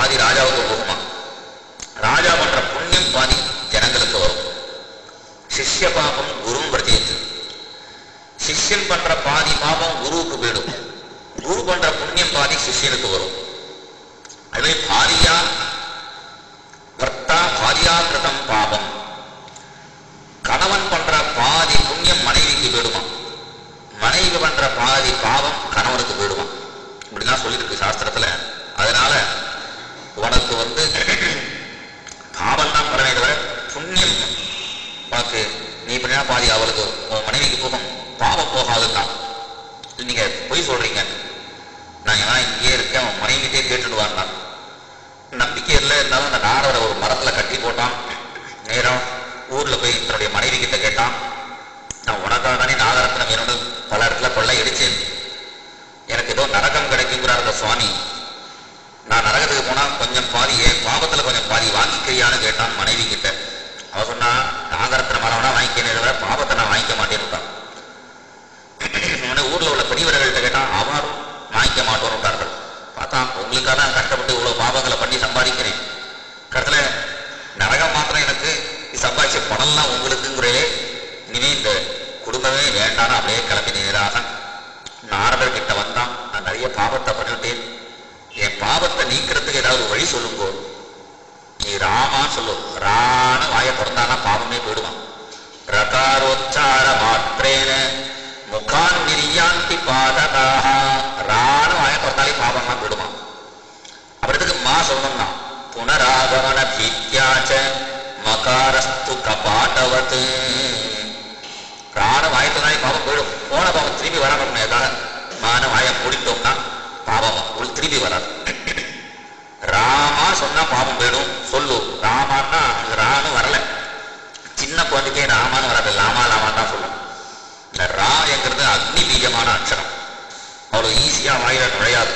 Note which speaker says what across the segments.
Speaker 1: பாதி ராஜாவுக்கு போகுமா ராஜா பண்ற புண்ணியம் பாதி ஜனங்களுக்கு வரும் சிஷ்ய பாபம் குரும் பிரதேத்து சிஷ்யன் பண்ற பாதி பாபம் குருவுக்கு போயிடும் குரு பண்ற புண்ணியம் பாதி சிஷ்யனுக்கு வரும் அதுவே பாரியா வர்த்தா பாரியா கிருதம் பாபம் கணவன் பண்ற பாதி புண்ணியம் மனைவிக்கு போயிடுமா மனைவி பண்ற பாதி பாவம் கணவனுக்கு போயிடுமா இப்படிலாம் சொல்லியிருக்கு சாஸ்திரத்துல அதனால உனக்கு வந்து பாவம் தான் பண்ணவே தவிர புண்ணியம் உனக்கு நீ பண்ணினா பாதி அவளுக்கு உன் மனைவிக்கு போகும் பாவம் போகாதுதான் நீங்க பொய் சொல்றீங்க நான் ஏன் இங்கேயே இருக்கேன் உன் மனைவிட்டே கேட்டுட்டு வரலாம் நம்பிக்கை இல்லை இருந்தாலும் அந்த நாரவரை ஒரு மரத்துல கட்டி போட்டான் நேரம் ஊர்ல போய் தன்னுடைய மனைவி கிட்ட கேட்டான் நான் உனக்காக தானே நாகரத்னம் என்னோட பல இடத்துல கொள்ளை அடிச்சேன் எனக்கு ஏதோ நரகம் கிடைக்குங்கிறார் அந்த சுவாமி நான் நரகத்துக்கு போனா கொஞ்சம் பாதி என் பாவத்துல கொஞ்சம் பாதி வாங்கிக்கிறியான்னு கேட்டான் மனைவி கிட்ட அவ சொன்னா நாகரத்ன மரம்னா வாங்கிக்கிறேன் தவிர பாவத்தை நான் வாங்கிக்க மாட்டேன்னுட்டான் உடனே ஊர்ல உள்ள பெரியவர்கள்ட்ட கேட்டான் அவரும் வாங்கிக்க மாட்டோம்னு விட்டார்கள் பார்த்தா உங்களுக்காக தான் கஷ்டப்பட்டு இவ்வளவு பாவங்களை பண்ணி சம்பாதிக்கிறேன் கடைசியில நரகம் மாத்திரம் எனக்கு நீ சம்பாதிச்ச பணம்லாம் உங்களுக்குங்கிறே இனிமே இந்த குடும்பமே வேண்டாம்னு அப்படியே கிளம்பி நேராக நாரதர் கிட்ட வந்தான் நான் நிறைய பாவத்தை பண்ணிட்டேன் என் பாவத்தை நீக்கிறதுக்கு ஏதாவது ஒரு வழி சொல்லுங்கோ நீ ராமான்னு சொல்லு ரான்னு வாயை திறந்தானா பாவமே போயிடுவான் ரகாரோச்சார மாற்றேன முகான் நிரியாந்தி பாதகாக ரான்னு வாயை திறந்தாலே பாவம்லாம் போயிடுவான் அப்புறத்துக்கு மா சொல்லணும்னா புனராகமன பீத்தியாச்ச மகாரஸ்து கபாட்டவத்து ராண வாயத்தினாலே பாவம் போயிடும் போன பாவம் திரும்பி வராம ஏதாவது மான வாயை மூடிட்டோம்னா பாவம் உள் திரும்பி வராது ராமா சொன்னா பாவம் போயிடும் சொல்லு ராமான்னா அங்க ரான்னு வரல சின்ன குழந்தைக்கே ராமான்னு வராது லாமா லாமான்னு தான் சொல்லும் இந்த ரா என்கிறது அக்னி பீஜமான அக்ஷரம் அவ்வளவு ஈஸியா வாயில நுழையாது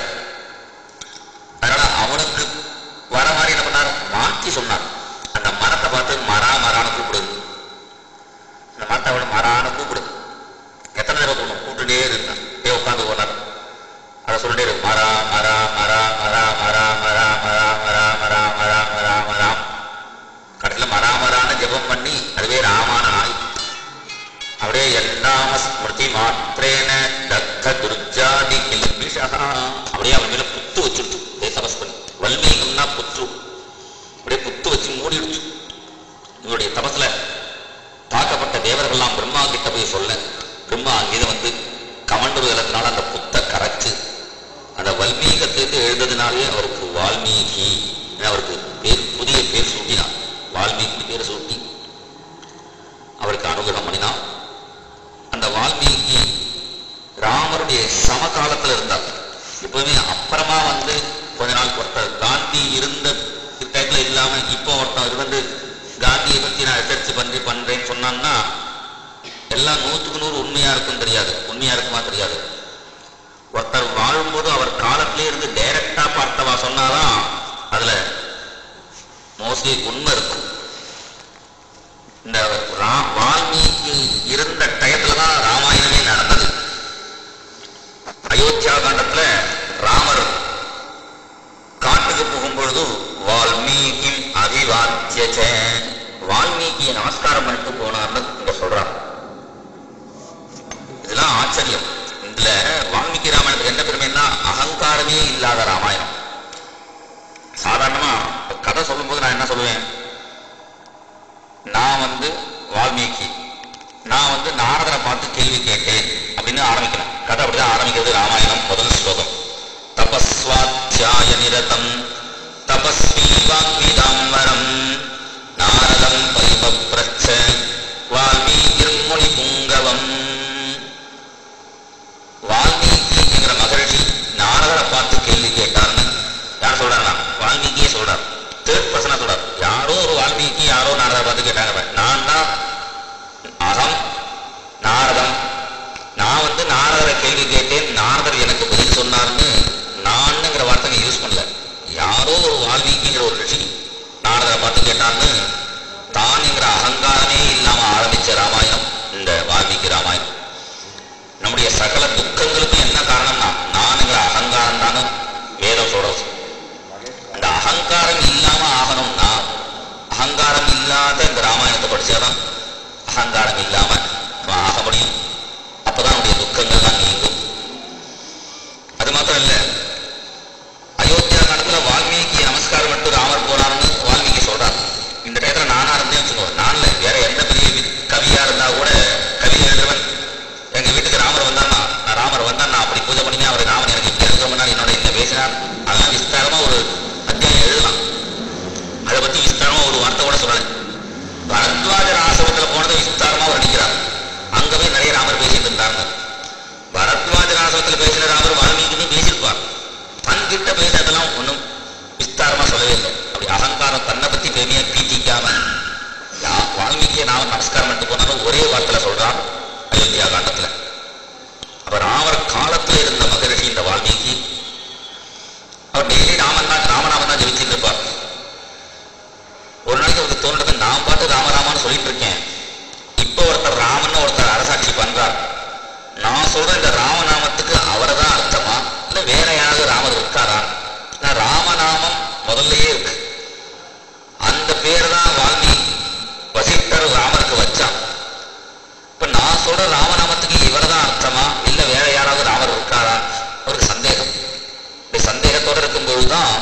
Speaker 1: அதனால அவனுக்கு வர மாதிரி என்ன பண்ணார் மாற்றி சொன்னார் அந்த மரத்தை பார்த்து மரா மரான்னு கூப்பிடுது அந்த மரத்தை அவள் மரான்னு கூப்பிடுது எத்தனை தடவை கூப்பிடும் கூப்பிட்டுட்டே இருந்தான் ஏ உட்காந்து போனார் அதை சொல்லிட்டே இருக்கு மரா மரா மரா மரா மரா மரா மரா மரா மரா மரா மரா மரா கடைசியில் மரா மரான்னு ஜெபம் பண்ணி அதுவே ராமான ஆய் அப்படியே எல்லாம ஸ்மிருதி மாத்திரேன தத்த துர்ஜாதி கில்பிஷா அப்படியே அவன் மேல புத்து வச்சுடுச்சு அதே தபஸ் பண்ணி வல்மீகம்னா புத்து அப்படியே புத்து வச்சு மூடிடுச்சு இவருடைய தபஸ்ல பார்க்கப்பட்ட தேவர்கள்லாம் பிரம்மா கிட்ட போய் சொல்ல பிரம்மா அங்கேயே வந்து கமண்டு விதத்தினால அந்த புத்தை கரைச்சு அந்த வல்மீகத்திலிருந்து எழுந்ததுனாலே அவருக்கு வால்மீகி அவருக்கு பேர் புதிய பேர் சூட்டினான் வால்மீகி பேர் சூட்டி அவருக்கு அனுகிரகம் பண்ணினான் அந்த வால்மீகி ராமருடைய சமகாலத்துல இருந்தார் எப்பவுமே அப்புறமா வந்து கொஞ்ச நாள் ஒருத்தர் காந்தி இருந்த டைப்ல இல்லாம இப்போ ஒருத்தர் வந்து காந்தியை பத்தி நான் ரிசர்ச் பண்ணி பண்றேன்னு சொன்னான்னா எல்லாம் நூற்றுக்கு நூறு உண்மையா இருக்கும் தெரியாது உண்மையா இருக்குமா தெரியாது ஒருத்தர் வாழும்போது அவர் காலத்திலே இருந்து டைரக்டா பார்த்தவா சொன்னாதான் அதுல மோஸ்ட்லி உண்மை இருக்கும் இந்த ரா- வால்மீகி இருந்த டயத்துல தான் ராமாயணமே நடந்தது அயோத்தியா காண்டத்துல ராமர் காட்டுக்கு போகும்பொழுது வால்மீகி அபிவாத்தியச்ச வால்மீகியை நமஸ்காரம் பண்ணிட்டு போனார்னு இங்க சொல்றார் இதெல்லாம் ஆச்சரியம் இதுல வால்மீகி ராமாயணத்துக்கு என்ன பெருமைன்னா அகங்காரமே இல்லாத ராமாயணம் சாதாரணமா இப்ப கதை சொல்லும்போது நான் என்ன சொல்லுவேன் நான் வந்து வால்மீகி நான் வந்து நாரதரை பார்த்து கேள்வி கேட்டேன் அப்படின்னு ஆரம்பிக்கணும் கதை அப்படிதான் ஆரம்பிக்கிறது ராமாயணம் முதல் ஸ்லோகம் தபஸ்வாத்தியாய நிரதம் தபஸ்வி வாக்விதாம்பரம் நாரதம் பரிபப்ரச்ச வால்மீகிர் முனி புங்கவம் வால்மீகிங்கிற மகர்ஷி நாரதரை பார்த்து கேள்வி கேட்டார்னு யார் சொல்றாருன்னா வால்மீகியே சொல்றார் தேர்ட் பர்சனா சொல்றார் யாரோ ஒரு வால்மீகி யாரோ நாரதரை பார்த்து கேட்டாங்க நான் தான் அகம் நாரதம் நான் வந்து நாரதரை கேள்வி கேட்டேன் நாரதர் எனக்கு பதில் சொன்னார்னு நான்ங்கிற வார்த்தை யூஸ் பண்ணல யாரோ ஒரு வால்மீகிங்கிற ஒரு ரிஷி நாரதரை பார்த்து கேட்டான்னு தான்ங்கிற அகங்காரமே இல்லாம ஆரம்பிச்ச ராமாயணம் இந்த வால்மீகி ராமாயணம் நம்முடைய சகல துக்கங்களுக்கும் என்ன காரணம்னா நானுங்கிற அகங்காரம் தானே வேதம் சொல்றது அந்த அகங்காரம் அகங்காரம் இல்லாத இந்த ராமாயணத்தை படிச்சாதான் அகங்காரம் இல்லாம நம்ம ஆக முடியும் அப்பதான் நம்முடைய துக்கங்கள்லாம் நீங்கும் அது மாத்திரம் இல்ல அயோத்தியா காலத்துல வால்மீகி நமஸ்காரம் பண்ணிட்டு ராமர் போனார்னு வால்மீகி சொல்றார் இந்த நேரத்துல நானா இருந்தேன் வச்சுக்கோ நான் இல்ல வேற எந்த பெரிய வி- கவியா இருந்தா கூட கவி எழுதுறவன் எங்க வீட்டுக்கு ராமர் வந்தான்னா நான் ராமர் வந்தான் நான் அப்படி பூஜை பண்ணினேன் அவர் ராமன் எனக்கு இப்படி இருக்க முன்னாடி என்னோட இந்த பேசினார் அதெல்லாம் விஸ்தாரமா ஒரு அத்தியாயம் எழுதலாம் அதை பத்தி விஸ்தாரமா ஒரு வார்த்தை கூட சொல்லலை பரத்வாஜர் ஆசிரமத்துல போனதை விஸ்தாரமா வர்ணிக்கிறார் அங்கவே நிறைய ராமர் பேசிட்டு இருந்தாங்க பரத்வாஜர் ஆசிரமத்துல பேசின ராமர் வால்மீகின்னு பேசியிருப்பார் தன்கிட்ட பேசுறதெல்லாம் ஒன்றும் விஸ்தாரமா சொல்லவே இல்லை அப்படி அகங்காரம் தன்னை பத்தி பெருமையா பீத்திக்காம யா- வால்மீகியை நாம நமஸ்காரம் பண்ணிட்டு போனாலும் ஒரே வார்த்தையில சொல்றான் அயோத்தியா காண்டத்துல அப்ப ராமர் காலத்துல இருந்த மகரிஷி இந்த வால்மீகி அவர் டெய்லி ராமன் தான் ராமநாமன் தான் ஜெபிச்சுட்டு இருப்பார் ஒரு நாளைக்கு அவருக்கு தோன்றது நான் பாட்டு ராமராமான்னு சொல்லிட்டு இருக்கேன் இப்போ ஒருத்தர் ராமன் ஒருத்தர் அரசாட்சி பண்றார் நான் சொல்ற இந்த ராமநாமத்துக்கு அவரை தான் அர்த்தமா இல்ல வேற யாராவது ராமர் இருக்காரா ஏன்னா ராமநாமம் முதல்லயே இருக்கு அந்த பேர் தான் வால்மீகி வசிஷ்டர் ராமருக்கு வச்சான் இப்ப நான் சொல்ற ராமநாமத்துக்கு இவர் தான் அர்த்தமா இல்ல வேற யாராவது ராமர் இருக்காரா அவருக்கு சந்தேகம் இப்படி சந்தேகத்தோட இருக்கும்பொழுதுதான்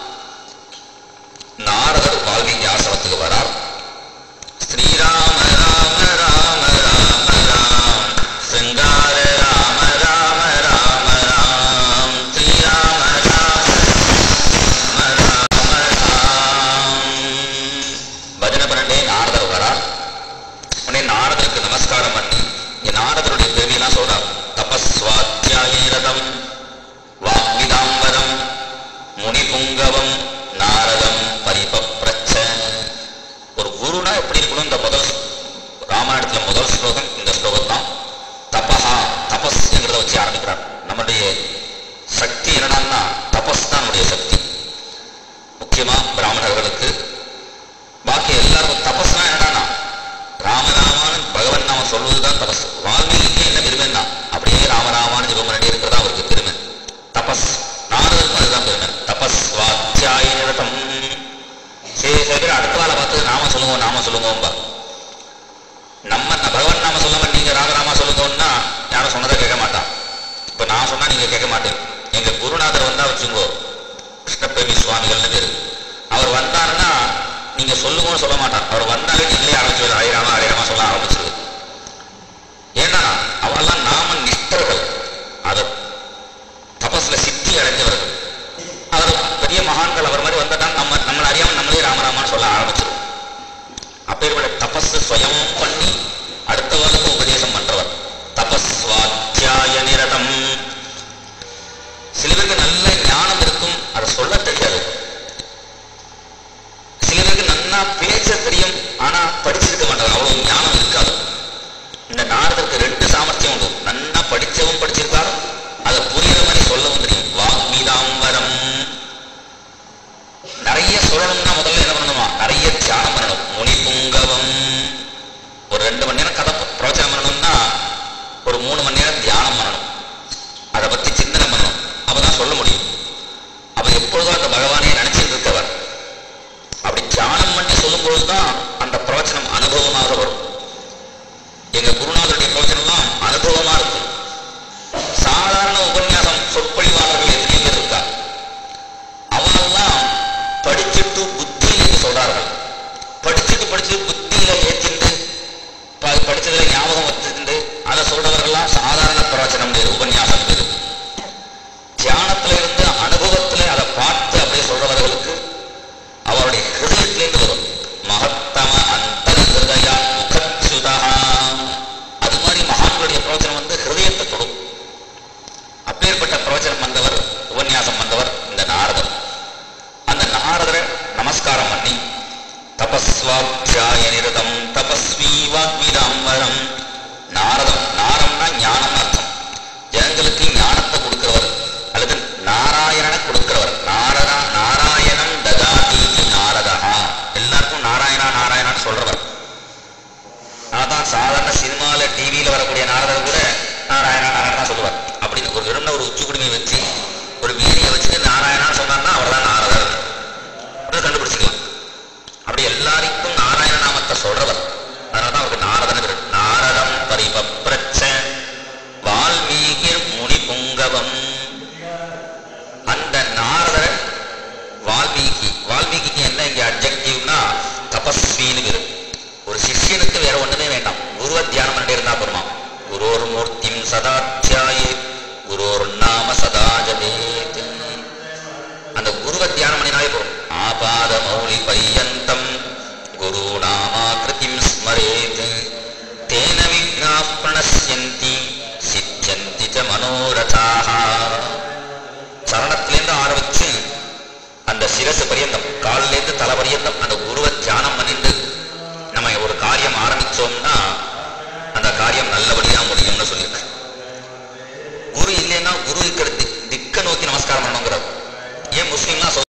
Speaker 1: நாரதர் வால்மீகி ஆசிரமத்துக்கு வரார் ஸ்ரீராம ராம ராம ராம ராம் சிங்கார ராம ராம ராம ராம் ஸ்ரீராம ராம ராம ராம் பஜனை பண்ணே நாரதர் வரார் உடனே நாரதருக்கு நமஸ்காரம் பண்ணி இங்க நாரதருடைய பெருமையெல்லாம் சொல்றார் தபஸ்வாத்தியாயரதம் வாக்விதாம்பரம் முனிபுங்கவம் நாரதம் பரிபப்ரச்ச ஒரு குருனா எப்படி இருக்கணும் இந்த முதல் ராமாயணத்துல முதல் ஸ்லோகம் இந்த ஸ்லோகம் தான் தபஹா தபஸ்ங்கிறத வச்சு ஆரம்பிக்கிறார் நம்முடைய சக்தி என்னடான்னா தபஸ் தான் நம்முடைய சக்தி முக்கியமா பிராமணர்களுக்கு பாக்கி எல்லாருக்கும் தபஸ்னா என்னடான்னா ராமராமான்னு பகவன் நாம சொல்வதுதான் தபஸ் வால்மீகிக்கு என்ன பெருமைன்னா அப்படியே ராமராமான்னு ஜெபம் பண்ணிட்டே இருக்கிறதா அவருக்கு பெருமை தபஸ் நாரதருக்கும் அதுதான் பெருமை தபஸ் வாத்தியாய நிரதம் சரி சில பேர் அடுத்த வாழை பார்த்து நாம சொல்லுவோம் நாம சொல்லுவோம்பா நம்ம ந- பகவான் நாம சொல்லாம நீங்க ராமராமா சொல்லுங்கன்னா யாரும் சொன்னதை கேட்க மாட்டான் இப்ப நான் சொன்னா நீங்க கேட்க மாட்டேன் எங்க குருநாதர் வந்தா வச்சுங்கோ கிருஷ்ணபிரேமி சுவாமிகள்னு பேரு அவர் வந்தாருன்னா நீங்க சொல்லுங்கன்னு சொல்ல மாட்டார் அவர் வந்தாலே நீங்களே ஆரம்பிச்சு ஹரே ராமா ஹரே ராமா சொல்ல ஆரம்பிச்சிருது ஏன்னா அவரெல்லாம் நாம நிஷ்டர்கள் அதை தபஸ்ல சித்தி அடைஞ்சவர்கள் அவர் பெரிய மகான்கள் அவர் மாதிரி வந்தா நம்ம நம்மளை அறியாம நம்மளே ராமராமான்னு சொல்ல ஆரம்பிச்சிருவோம் அப்பேற்பட்ட தபஸ் ஸ்வயம் பண்ணி அடுத்தவர்களுக்கு உபதேசம் பண்றவர் தபஸ்வாத்தியாய நிரதம் சில பேருக்கு நல்ல ஞானம் இருக்கும் அதை சொல்ல தெரியாது சில பேருக்கு நன்னா பேச தெரியும் ஆனா படிச்சிருக்க மாட்டாங்க அவ்வளவு ஞானம் இருக்காது இந்த நாரதருக்கு ரெண்டு சாமர்த்தியம் உண்டு நன்னா படிச்சவும் படிச்சிருக்காரு அதை புரியுற மாதிரி சொல்லவும் தெரியும் வாக்மீதாம்பரம் நிறைய சொல்லணும்னா முதல்ல என்ன பண்ணணுமா நிறைய தியானம் பண்ணணும் முனி புங்கவம் ஒரு ரெண்டு மணி நேரம் கதை பிரவச்சனம் பண்ணணும்னா ஒரு மூணு மணி நேரம் தியானம் பண்ணணும் அதை பத்தி சிந்தனை பண்ணணும் அப்பதான் சொல்ல முடியும் அப்ப எப்பொழுதும் அந்த பகவானே நினைச்சிட்டு இருக்கவர் அப்படி தியானம் பண்ணி சொல்லும் பொழுதுதான் அந்த பிரவச்சனம் அனுபவமாக வரும் எங்க குருநாதருடைய பிரவச்சனம்லாம் அனுபவமா இருக்கும் சாதாரண உபன்யாசம் சொற்பொழிவாளர்கள் எத்தனையோ பேர் இருக்கா அவனெல்லாம் படிச்சுட்டு புத்தியில என்று சொல்றார்கள் படிச்சுட்டு படிச்சுட்டு புத்தியில ஏத்திண்டு ப- படிச்சதுல ஞாபகம் வச்சுட்டு அதை சொல்றவர்கள்லாம் சாதாரண பிரவச்சனம் பேரு உபன்யாசம் பேரு தியானத்துல இருந்து அனுபவத்துல அதை பார்த்து அப்படியே சொல்றவர்களுக்கு அவருடைய ஹிருதயத்திலிருந்து வரும் மகத்தம அந்த ஹிருதயா முகச்சுதா அது மாதிரி மகான்களுடைய பிரவச்சனம் வந்து ஹிருதயத்தை தொடும் அப்பேற்பட்ட பிரவச்சனம் வந்தவர் உபன்யாசம் வந்தவர் இந்த நாரதர் அந்த நாரதரை நமஸ்காரம் பண்ணி தபஸ்வாத்தியாய நிரதம் தபஸ்வி வாக்விதாம்பரம் நாரதம் நாரம்னா ஞானம் அர்த்தம் ஜனங்களுக்கு ஞானத்தை கொடுக்கிறவர் அல்லது நாராயணனை கொடுக்கிறவர் நாரதா நாராயணம் ததாதி நாரதா எல்லாருக்கும் நாராயணா நாராயணான்னு சொல்றவர் அதான் சாதாரண சினிமால டிவியில வரக்கூடிய நாரதர் கூட நாராயணா நாராயணா சொல்லுவார் அப்படின்னு ஒரு வெறும்ன ஒரு உச்சி குடுமையை வச்சு ஒரு வீதியை வச்சுட்டு நாராயணா சொன்னார்னா அவர் தான் நாரதர் அப்படின்னு கண்டுபிடிச்சிக்கலாம் அப்படி எல்லாரையும் வால்மீகி வால்மீகிக்கு என்ன இங்க அப்ஜெக்டிவ்னா தபஸ்வின்னு பேரு ஒரு சிஷ்யனுக்கு வேற ஒண்ணுமே வேண்டாம் குருவ தியானம் பண்ணிட்டு இருந்தா போருமா குரோர் மூர்த்திம் சதாத்தியாயே குரோர் நாம சதா ஜபேத் அந்த குருவை தியானம் பண்ணினாலே போதும் ஆபாத மௌலி பையந்தம் குரு நாமாக்கிருதிம் ஸ்மரேத் தேன விக்னா பிரணசியந்தி சித்தியந்தி ச மனோரதாக சரணத்திலேருந்து ஆரம்பிச்சு அந்த சிரசு பரியந்தம் காலிலேருந்து தலை பரியந்தம் அந்த குருவை தியானம் பண்ணிட்டு நம்ம ஒரு காரியம் ஆரம்பிச்சோம்னா அந்த காரியம் நல்லபடியா முடியும்னு சொல்லியிருக்கு குரு இல்லைன்னா குரு இருக்கிற திக்க நோக்கி நமஸ்காரம் பண்ணுங்கிறார் ஏன் முஸ்லீம்லாம்